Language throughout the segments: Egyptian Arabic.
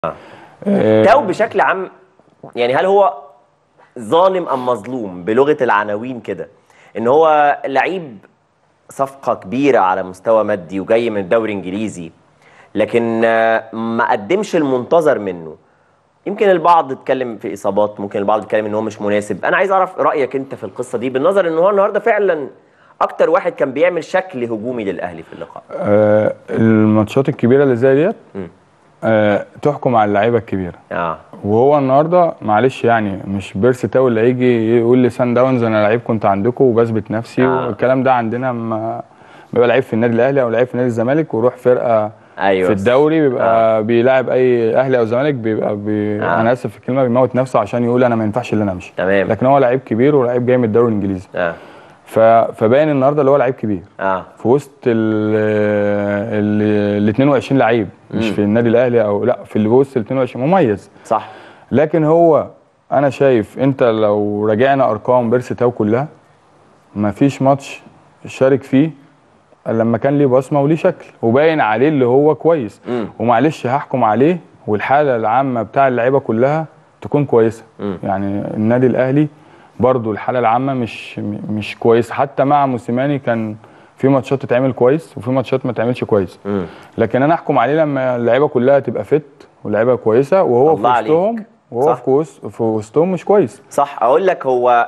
آه، تاو بشكل عام يعني هل هو ظالم ام مظلوم بلغه العناوين كده ان هو لعيب صفقه كبيره على مستوى مادي وجاي من الدوري الانجليزي لكن آه، ما قدمش المنتظر منه يمكن البعض اتكلم في اصابات ممكن البعض اتكلم ان هو مش مناسب انا عايز اعرف رايك انت في القصه دي بالنظر ان هو النهارده فعلا اكتر واحد كان بيعمل شكل هجومي للاهلي في اللقاء آه، الماتشات الكبيره اللي زي ديت مم. آه، تحكم على اللعيبه الكبيره اه وهو النهارده معلش يعني مش بيرسي تاو اللي هيجي يقول لسان داونز انا لعيب كنت عندكم وبثبت نفسي آه. والكلام ده عندنا ما بيبقى لعيب في النادي الاهلي او لعيب في نادي الزمالك ويروح فرقه ايوه في الدوري بيبقى آه. بيلاعب اي اهلي او زمالك بيبقى بي... آه. آه. انا اسف في الكلمه بيموت نفسه عشان يقول انا ما ينفعش اللي انا امشي تمام. لكن هو لعيب كبير ولعيب جاي من الدوري الانجليزي اه ف... فباين النهارده اللي هو لعيب كبير اه في وسط ال ال 22 لعيب مش مم. في النادي الاهلي او لا في اللي وسط ال 22 مميز صح لكن هو انا شايف انت لو راجعنا ارقام بيرسي تاو كلها ما فيش ماتش شارك فيه الا لما كان ليه بصمه وليه شكل وباين عليه اللي هو كويس مم. ومعلش هحكم عليه والحاله العامه بتاع اللعيبه كلها تكون كويسه مم. يعني النادي الاهلي برضو الحاله العامه مش مش كويسه حتى مع موسيماني كان في ماتشات تتعمل كويس وفي ماتشات ما تعملش كويس مم. لكن انا احكم عليه لما اللعيبه كلها تبقى فت واللعيبه كويسه وهو في الله عليك. وسطهم وهو صح. في كوس في وسطهم مش كويس صح اقول لك هو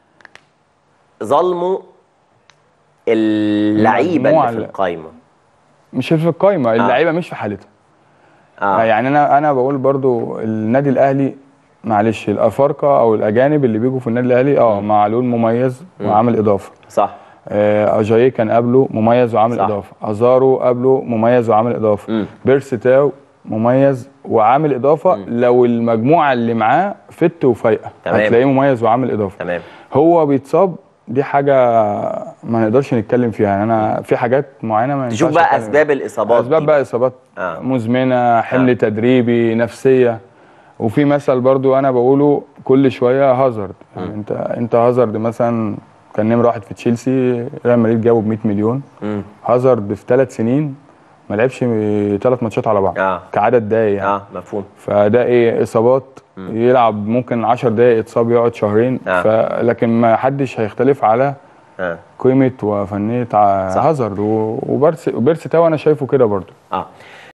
ظلمه اللعيبه المجموعة اللي في اللي- القايمه مش في القايمه اللعيبه مش في حالتها اه يعني انا انا بقول برضو النادي الاهلي معلش الافارقه او الاجانب اللي بيجوا في النادي الاهلي اه معلول مميز وعامل اضافه صح آه اجاي كان قبله مميز وعامل صح. اضافه ازارو قبله مميز وعامل اضافه مم. بيرسي تاو مميز وعامل اضافه لو المجموعه اللي معاه فت وفايقه تمام. هتلاقيه مميز وعامل اضافه تمام هو بيتصاب دي حاجه ما نقدرش نتكلم فيها يعني انا في حاجات معينه ما تشوف ينفعش بقى أتكلم اسباب الاصابات اسباب دي. بقى اصابات آه. آه. مزمنه حمل آه. آه. تدريبي نفسيه وفي مثل برضو انا بقوله كل شويه هازارد يعني انت انت هازارد مثلا كان نمره واحد في تشيلسي ريال مدريد جابه ب 100 مليون مم. هازارد في ثلاث سنين ما لعبش ثلاث ماتشات على بعض آه. كعدد دقايق يعني اه مفهوم فده ايه اصابات يلعب ممكن 10 دقايق يتصاب يقعد شهرين آه. ف... لكن ما حدش هيختلف على اه قيمه وفنيه ع- صح. هازارد و- وبيرسي وبيرسي تاو انا شايفه كده برضو اه